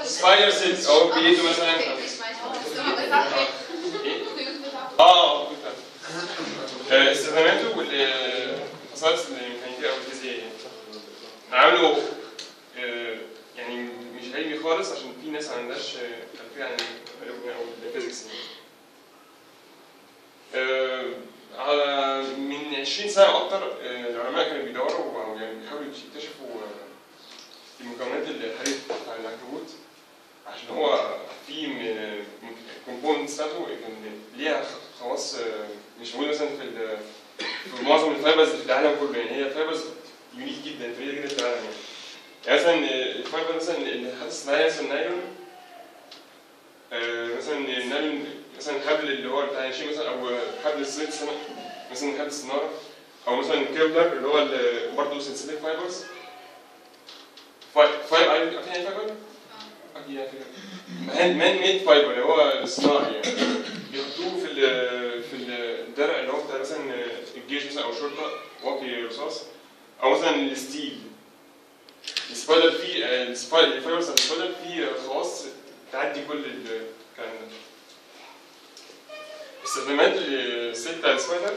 سبايدر سيلز او بيدوا مثلا اه آه، استخداماته والخصائص الميكانيكيه او الفيزيائيه عملوا آه، يعني مش علمي خالص عشان في ناس ما عندهاش آه، خلفيه عن العلوم او الفيزيكس يعني. آه، على من 20 سنه او اكتر آه، العلماء كانوا بيدوروا او يعني بيحاولوا يكتشفوا آه، المكونات الحديد بتاع العنكبوت عشان هو في كومبوندز بتاعته كان ليها خ- خواص آه، مش موجوده مثلا في ال- في معظم الفايبرز في العالم كله يعني هي فايبرز يونيك جدا فريده جدا في العالم يعني. يعني مثلا آه، الفايبر مثلا اللي حاسس معايا مثلا النايلون آه، مثلا النايلون مثلا الحبل اللي هو بتاع شيء مثلا او حبل الصيد مثلا مثلا حبل الصناره او مثلا الكيرلر اللي هو ال- برضه سنسيتيف فايبرز فايبر عارفين يعني فايبر؟ اكيد يعني مان مان ميد فايبر اللي هو صناعي يعني بيحطوه في ال في الدرع اللي هو بتاع مثلا الجيش مثلا او الشرطه واقي رصاص او مثلا الستيل السبايدر فيه السبايدر الفايبرز بتاع السبايدر فيه خواص تعدي كل الكلام ده استخدامات السيل بتاع السبايدر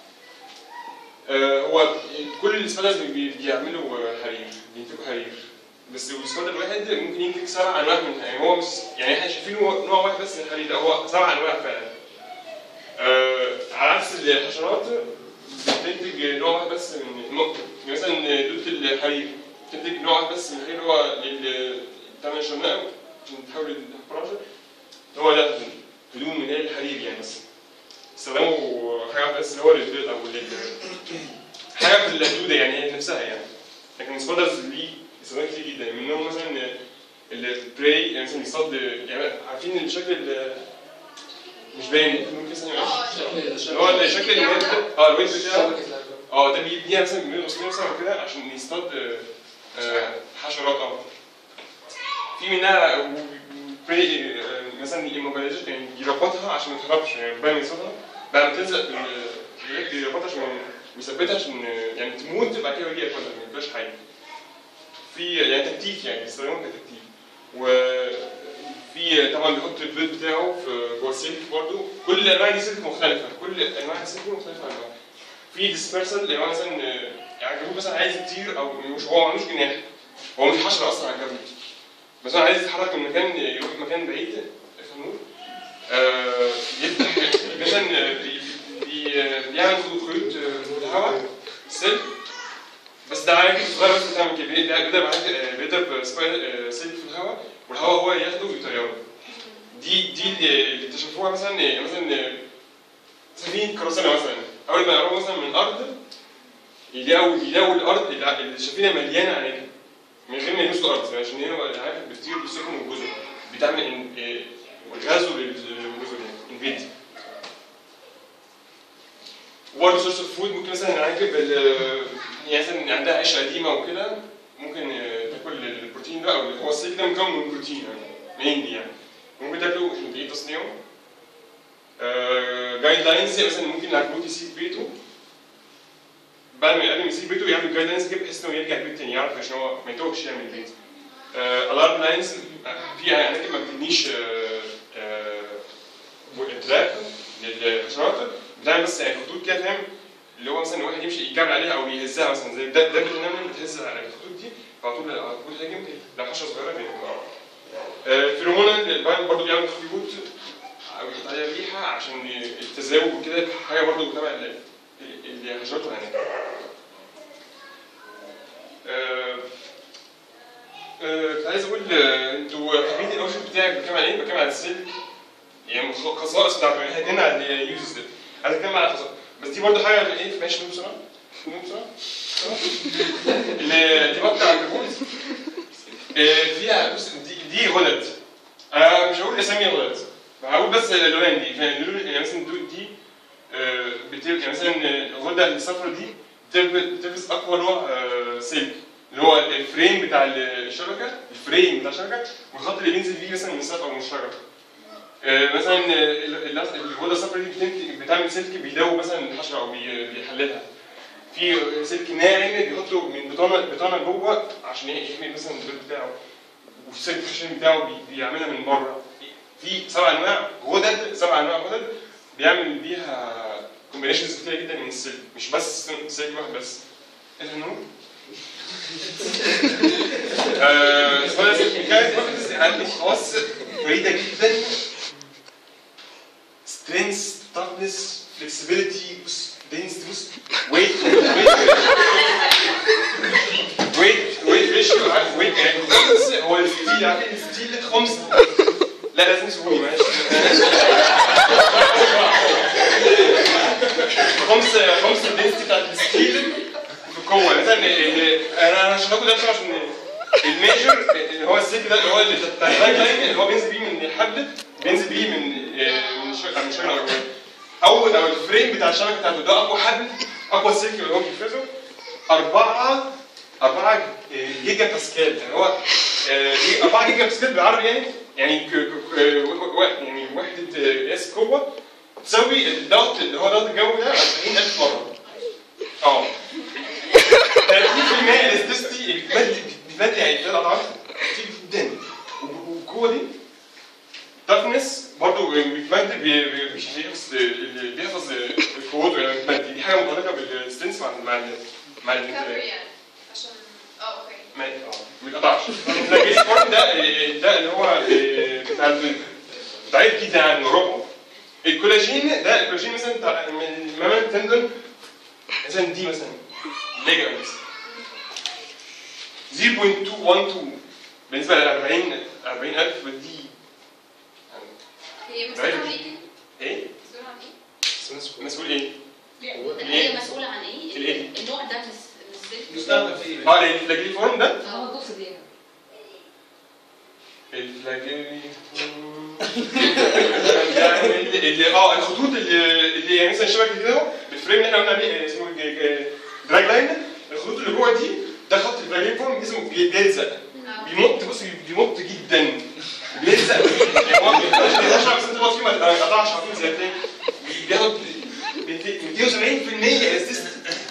آه، هو كل السبايدرز بي- بيعملوا حرير بينتجوا حرير بس السبايدر الواحد ممكن ينتج سبع انواع من يعني هو مش يعني احنا شايفين هو نوع واحد بس من الحرير لا هو سبع انواع فعلا آه، على عكس الحشرات بتنتج نوع واحد بس من نوع- يعني مثلا دودة الحرير بتنتج نوع واحد بس من الحرير هو لل بتعمل شرنقة عشان تحول الفراشة هو ده هدوم من هي الحرير يعني بس استخدموا حاجة واحدة بس اللي هو للبيض أو لل حاجة في الدودة يعني هي نفسها يعني لكن السبايدرز ليه استخدامات كتير جدا منهم مثلا البراي يعني مثلا يصطاد يعني عارفين الشكل ال- مش باين ممكن مثلا اللي هو الشكل الويب اه الويب بتاعه اه ده بيبنيها مثلا من الغصنين مثلا كده عشان يصطاد آه، آه، حشرات اه في منها بري مثلا يموبيلايزيشن يعني يربطها عشان ما تهربش يعني بعد ما يصطادها بعد ما تلزق في ال- يربطها عشان يثبتها عشان يعني تموت بعد كده يجي ياكلها ما يبقاش حي في يعني تكتيك يعني بيستخدموها كتكتيك وفي طبعا بيحط البيض بتاعه في جوه السلك برضه كل الانواع دي سلك مختلفه كل انواع السلك دي مختلفه عن بعض في ديسبيرسال اللي هو مثلا آه، يعني عنكبوت مثلا عايز يطير او مش هو ما عندوش جناح هو مش حشره اصلا عنكبوت بس هو عايز يتحرك من مكان يروح مكان بعيد النور آه يفتح مثلا بي- بي- بيعمل خيوط آه، في الهواء سلك بس ده عادي صغير بس بتعمل كده بي- بيضرب عادي- بيضرب سبايدر آه، سلك في الهواء والهواء هو ياخده ويطيره دي دي اللي اللي اكتشفوها مثلا آه، مثلا آه، سفينه قراصنه مثلا اول ما يقربوا مثلا من الارض يلاقوا يلاقوا الارض اللي اللي السفينه مليانه عناكب من غير ما يلمسوا الارض عشان هي العناكب بتطير بالسفن والجزر بتعمل إن- آه، غزو للجزر يعني انفيد وبرضه سورس اوف فود ممكن مثلا العناكب ال- يعني مثلا عندها عيشه قديمه وكده ممكن آه، تاكل البروتين ده او هو السلك ده مكون من بروتين يعني مينلي يعني ممكن تاكله عشان تعيد تصنيعه جايد لاينز مثلا ممكن العنكبوت يسيب بيته بعد ما قبل ما يسيب بيته يعمل جايد لاينز كده بحيث انه يرجع البيت تاني يعرف عشان هو ما يتوهش يعني من البيت الارم لاينز في اماكن ما بتبنيش تراك للحشرات بتعمل بس يعني خطوط كده فاهم اللي هو مثلا واحد يمشي يجابل عليها او يهزها مثلا زي ده ده النمل بتهز على الخطوط دي فعلى طول على طول هاجم لو حشره صغيره بيقع فيرومون الباين برضه بيعمل خيوط او يحط عليها ريحه عشان التزاوج وكده حاجه برضه تبع ال- ال- الحشرات والعناكب. آه، آه، كنت عايز اقول آه، انتوا حبيبي الاوشن بتاعك بتكلم على ايه؟ بتكلم على السلك يعني خ- خصائص بتاعته يعني احنا اتكلمنا على اليوزز ده عايز اتكلم على خصائص بس دي برضه حاجه ايه ماشي نقول بسرعه نقول بسرعه اللي دي بقى عنكبوت آه، فيها بص دي دي غدد انا مش هقول اسامي غدد هقول بس الالوان دي فاللون- يعني مثلا دول دي آه، بتبقى يعني مثلا الغده الصفراء دي بتلبس بتلبس اقوى نوع آه، سلك اللي هو الفريم بتاع الشبكه الفريم بتاع الشبكه والخط اللي بينزل فيه مثلا من السقف او من الشجره آه، مثلا آه، ال- ال- الغده الصفراء دي بتنت- بتعمل سلك بيدوب مثلا الحشره او بي- بيحللها في سلك ناعم بيحطه من بطانه بطانه جوه عشان يحمي مثلا البيض بتاعه والسيركيشن بتاعه بي- بيعملها من بره في سبع انواع غدد سبع انواع غدد بيعمل بيها كومبينيشنز كتير جدا من السلك مش بس سلك واحد بس ايه ده نور؟ آه، اسمها كانت واحدة عندي خواص فريدة جدا سترينث تافنس فلكسبيليتي بص density بص ويت ويت ويت ريشيو عارف ويت يعني بص هو الستيل عارف الستيل خمس لا لازم تسيبوني معلش خمس خمس الدنسيتي بتاعت الستيل في القوه مثلا ال- انا انا هشرح لكم ده بسرعه عشان الميجر اللي هو السلك ده اللي هو اللي بتاع اللاين لاين اللي هو بينزل بيه من الحبل بينزل بيه من آه، من الشبكه من الشبكه الارضيه اول او الفريم بتاع الشبكه بتاعته ده اقوى حبل اقوى سلك اللي هو بيفرزه أربعة أربعة جيجا باسكال يعني هو آه، جي- أربعة جيجا باسكال بالعربي يعني يعني ك- ك- آه، و- و- يعني وحدة آه، قياس قوة تساوي الضغط اللي هو ضغط الجو ده 40000 مرة اه 30% الاستيستي بتمد بتمد يعني ثلاث أضعاف كتير جدا والقوة دي تافنس برضه بيتمد بي- بي- مش بيحفظ اللي بيحفظ قوته يعني بيتمد دي حاجة متعلقة بالستنس مع مع ال- مع ال- كفر يعني عشان اه اوكي ما اه ما يتقطعش الفلاجيل فورم ده ده اللي هو آه، بتاع ال- ضعيف جدا عن ربعه الكولاجين ده الكولاجين مثلا بتاع من مامان تندون مثلا دي مثلا ليجمنت 0.212 بالنسبه ل 40 40000 دي هي مسؤولة عن ايه كده؟ ايه؟ مسؤولة عن ايه؟ مسؤول ايه؟ هي مسؤولة عن ايه؟ الإيه؟ النوع ده من من السلك مستخدم في اه الفلاجيل فورم ده اه تقصد ايه؟ الفلاجيل يعني اللي اللي- اه الخطوط اللي اللي يعني مثلا شبكه كده اهو الفريم اللي احنا قلنا عليه اسمه دراج لاين الخطوط اللي جوه دي ده خط الفلاجيل فورم اسمه بي- بيلزق بيمط بص بيمط جدا بيلزق يعني هو بيخش بس انت تقعد فيه ما تقطعش على طول زي التاني بياخد 270% اسيست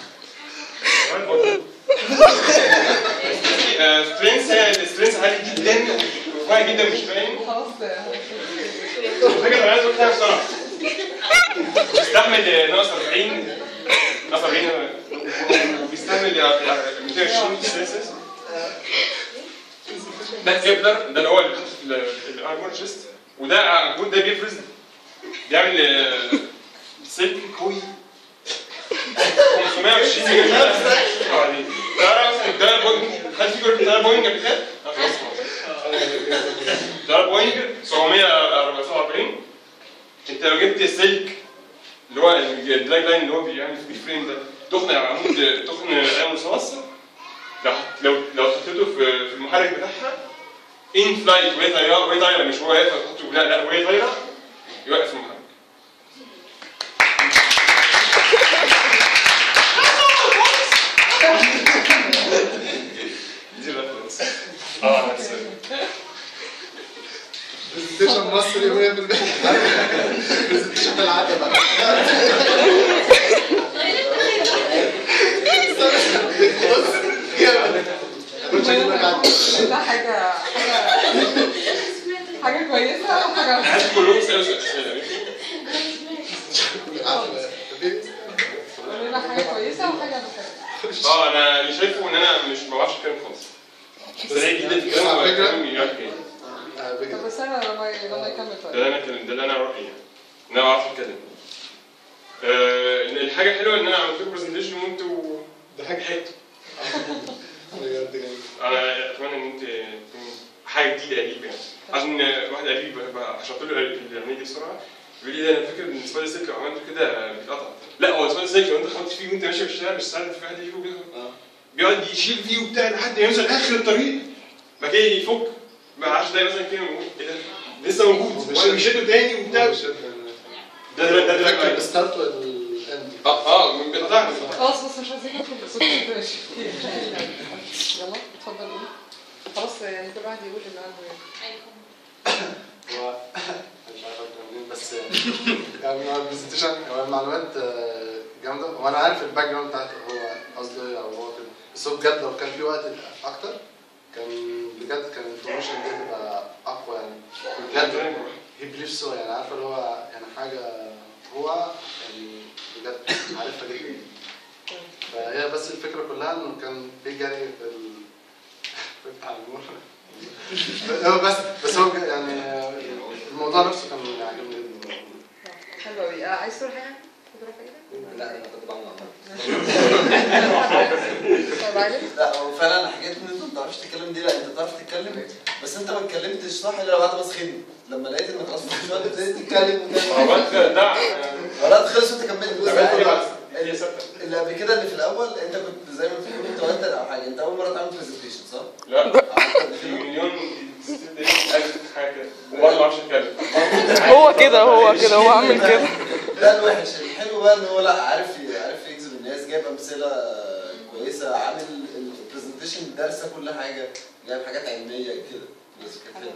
سترينث السترينث عالي جدا وواعي جدا مش باين خلاص فكرة انا عايز اقول حاجه بسرعه بيستحمل ناقص 40 ناقص 40 وبيستحمل 220 سلسلس ده كيبلر ده اللي هو الارمور شيست وده الجود ده بيفرز بيعمل آه، سلك قوي 520 ميجا اه دي. تعرف مثلا ده بوينج خدت فيجر بتاع بوينج قبل كده؟ آه، خلاص. ده بوينج 744 انت لو جبت سلك اللي هو الدراج لاين اللي هو بيعمل فيه فريم ده تخن عمود تخن قلم رصاص لو لو لو حطيته في في المحرك بتاعها ان فلايت وهي طايره وهي طايره مش هو واقف تحطه لا لا وهي طايره يوقف المحرك دي ريفرنس اه نفس برزنتيشن مصري 100% برزنتيشن في العاده بقى بص جامد كنت هجيب لك عادي. ده حاجة حاجة حاجة كويسة وحاجة عايز كلهم يسالوا اسئله قولوا لنا حاجة كويسة وحاجة مش اه انا اللي شايفه ان انا مش ما بعرفش اتكلم خالص سريع جدا في الكلام على فكرة- وكلامي يحكي. على طب فكرة بس أنا لما لما يكمل ده طيب اللي انا اتكلم ده اللي انا رايي يعني ان انا بعرف اتكلم آه، الحاجه الحلوه ان انا عملت لكم برزنتيشن وانتوا ده حاجه حلوه بجد جامد انا اتمنى ان انت تكون حاجه جديده قريب يعني عشان واحد قريب بقى شرحت له العمليه دي بسرعه بيقول لي ده انا فاكر ان سبايدر سلك لو عملته كده بيتقطع لا هو سبايدر سلك لو انت خبطت فيه وانت ماشي في الشارع مش سهل في واحد يجي وبياخد اه بيقعد يشيل فيه وبتاع لحد ما يوصل اخر الطريق بعد كده يفك بقى 10 دقايق مثلا كده ويقول ايه ده لسه موجود وبعدين يشده تاني وبتاع ده ده ده ده فاكر ده الستارت والاند اه اه بيتقطع خلاص بس مش عايزين ندخل في السكر ماشي يلا اتفضل قول خلاص يعني كل واحد يقول اللي عنده يعني هو مش عارف أبدأ منين بس يعني هو البرزنتيشن هو المعلومات آه، جامده وانا عارف الباك جراوند بتاعته هو قصده ايه او هو كده بس هو بجد لو كان في وقت اكتر كان بجد كان الانفورميشن دي تبقى اقوى يعني بجد هي بليف سو يعني عارفه اللي هو يعني حاجه هو يعني بجد عارفها جدا فهي بس الفكره كلها انه كان في جري في ال في بتاع النور هو بس بس هو يعني الموضوع نفسه كان عاجبني جدا حلو قوي عايز تقول حاجه؟ تضرب حاجه؟ لا انا كنت بعمل عمل. طب عارف؟ لا هو فعلا حاجات ان انت ما بتعرفش تتكلم دي لا انت بتعرف تتكلم بس انت ما اتكلمتش صح الا بعد ما سخنت لما لقيت انك اصلا مش قادر ابتديت تتكلم عملت ده ولا خلص وانت كملت بس عملت ايه بعد اللي هي ثابته اللي قبل كده اللي في الاول انت كنت زي ما بتقول انت وانت او حاجه انت اول مره تعمل برزنتيشن صح؟ لا عملت في مليون ألف حاجه كده وبرضه ما اعرفش اتكلم هو كده هو كده هو عامل كده ده الوحش الحلو بقى ان هو لا عارف عارف يجذب الناس جايب امثله كويسه عامل البرزنتيشن دارسه كل حاجه جايب حاجات علميه كده بس كانت حلوه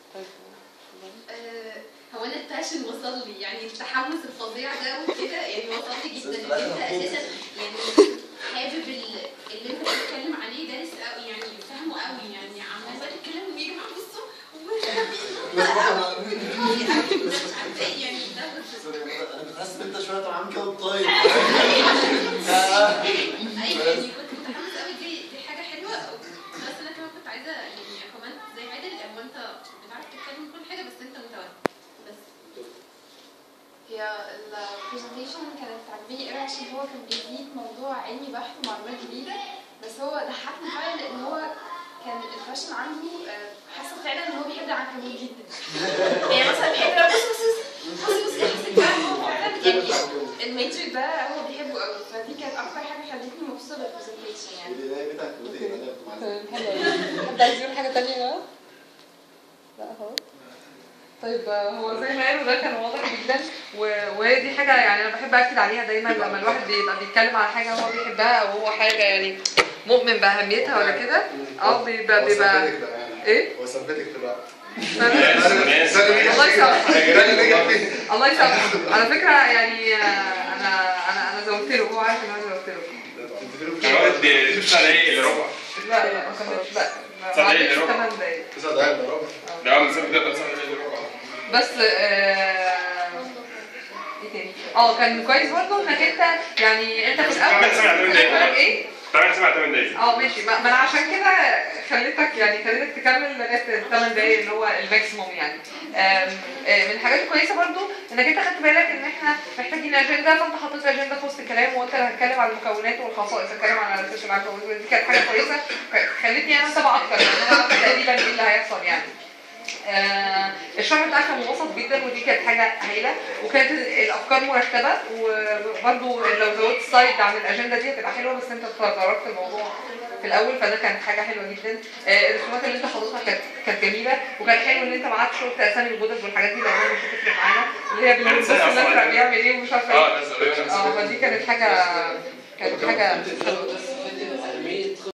آه، هو انا الباشن وصل لي يعني التحمس الفظيع ده وكده يعني وصل لي جدا بس ان في الآخر انت هتموت. اساسا يعني حابب ال- اللي انت بتتكلم عليه دارس قوي يعني فاهمه قوي يعني عمال بقى تتكلم ويا جماعه بصوا مش عارفه ايه يعني ده بس سوري، انا كنت حاسس ان انت شويه طبعا عامل كده طيب ايوه يعني كنت متحمس قوي دي دي حاجه حلوه بس انا كمان كنت عايزه يعني كمان زي عادل هو انت بتعرف تتكلم كل حاجه بس انت متوتر بس هي البرزنتيشن كانت عاجباني قوي عشان هو كان بيديك موضوع علمي بحت ومعلومات جديده بس هو ضحكني فعلا لان هو كان الفاشن عنده آه، حاسه فعلا ان هو بيحب العنكبوت جدا يعني مثلا بيحب لو بص بص بص بص بص حسيت فعلا هو فعلا يعني الماتريك ده هو بيحبه قوي فدي كانت اكتر حاجه خلتني مبسوطه بالبرزنتيشن يعني البدايه بتاعك ودي انا كنت معاك. تمام حلو قوي حد عايز يقول حاجه تانية بقى؟ لا خلاص طيب آه، هو زي ما قالوا ده كان واضح جدا و- وهي دي حاجه يعني انا بحب اكد عليها دايما لما الواحد بيبقى بيتكلم على حاجه هو بيحبها او هو حاجه يعني مؤمن باهميتها ولا كده اه بيبقى هو بيبقى ثبتك بقى يعني. ايه؟ هو ثبتك دلوقتي ناس ناس الله يسامحك ده اللي نجح فيه الله يسامحك على فكره يعني آه، انا انا انا زودت له هو عارف ان انا زودت له مواد شفت على ايه الربع لا لا ما كملتش لا ما صدقني عدتش ربع. 8 دقايق تسع دقايق ده ربع ده من زمان ده بس على الربع بس آه، ايه تاني؟ اه كان كويس برضه انك انت يعني انت في الاول كمل سبع تمن دقايق. ايه؟ تعالى سبع ثمان دقايق اه ماشي ما ما انا عشان كده خليتك يعني خليتك تكمل لغايه الثمان دقايق اللي هو الماكسيموم يعني آم، آه، من الحاجات الكويسه برضو انك انت خدت بالك ان احنا محتاجين اجنده فانت حطيت اجنده في وسط الكلام وقلت انا هتكلم عن المكونات والخصائص هتكلم عن السيشن عن دي كانت حاجه كويسه خلتني انا اتابع اكتر لان انا عارفة تقريبا ايه اللي هيحصل يعني آه الشرح بتاعك كان مبسط جدا ودي كانت حاجه هايله وكانت الافكار مرتبه وبرده لو زودت سلايد عن الاجنده دي هتبقى حلوه بس انت تدرجت الموضوع في الاول فده كانت حاجه حلوه جدا آه الرسومات اللي انت حاططها كانت كانت جميله وكان حلو ان انت معاك شورت اسامي الجدد والحاجات دي لانها مش هتفرق معانا اللي هي بالنص أمثلة الازرق أصلاً. بيعمل ايه ومش عارفه اه ايه ناس قريبة اه فدي كانت حاجه كانت حاجه حلوه بس